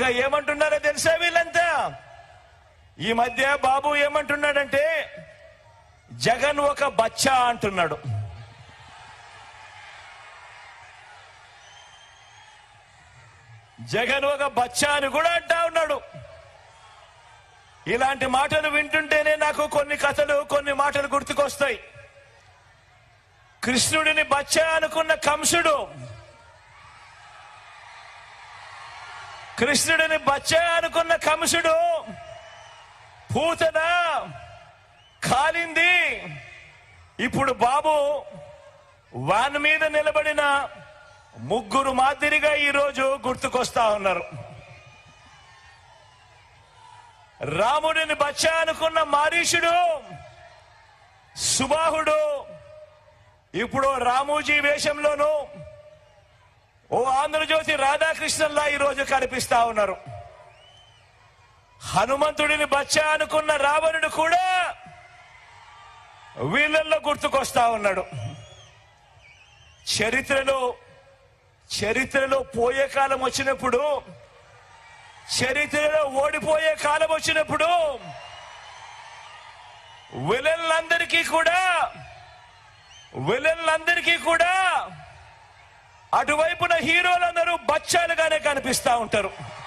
ఇంకా ఏమంటున్నారో తెలుసా వీళ్ళంతా ఈ మధ్య బాబు ఏమంటున్నాడంటే జగన్ ఒక బచ్చా అంటున్నాడు జగన్ ఒక బచ్చా అని కూడా అంటా ఉన్నాడు ఇలాంటి మాటలు వింటుంటేనే నాకు కొన్ని కథలు కొన్ని మాటలు గుర్తుకొస్తాయి కృష్ణుడిని బచ్చా అనుకున్న కంసుడు కృష్ణుడిని బచ్చా అనుకున్న కంసుడు పూతన కాలింది ఇప్పుడు బాబు వాన్ మీద నిలబడిన ముగ్గురు మాదిరిగా ఈరోజు గుర్తుకొస్తా ఉన్నారు రాముడిని బచ్చా అనుకున్న మారీషుడు సుబాహుడు ఇప్పుడు రామూజీ వేషంలోనూ ఓ ఆంధ్రజ్యోతి రాధాకృష్ణన్లా ఈరోజు కనిపిస్తా ఉన్నారు హనుమంతుడిని బచ్చా అనుకున్న రావణుడు కూడా వీళ్ళల్లో గుర్తుకొస్తా ఉన్నాడు చరిత్రలో చరిత్రలో పోయే కాలం వచ్చినప్పుడు చరిత్రలో ఓడిపోయే కాలం వచ్చినప్పుడు విలన్లందరికీ కూడా విలన్లందరికీ కూడా అటువైపున హీరోలందరూ బచ్చాలుగానే కనిపిస్తా ఉంటారు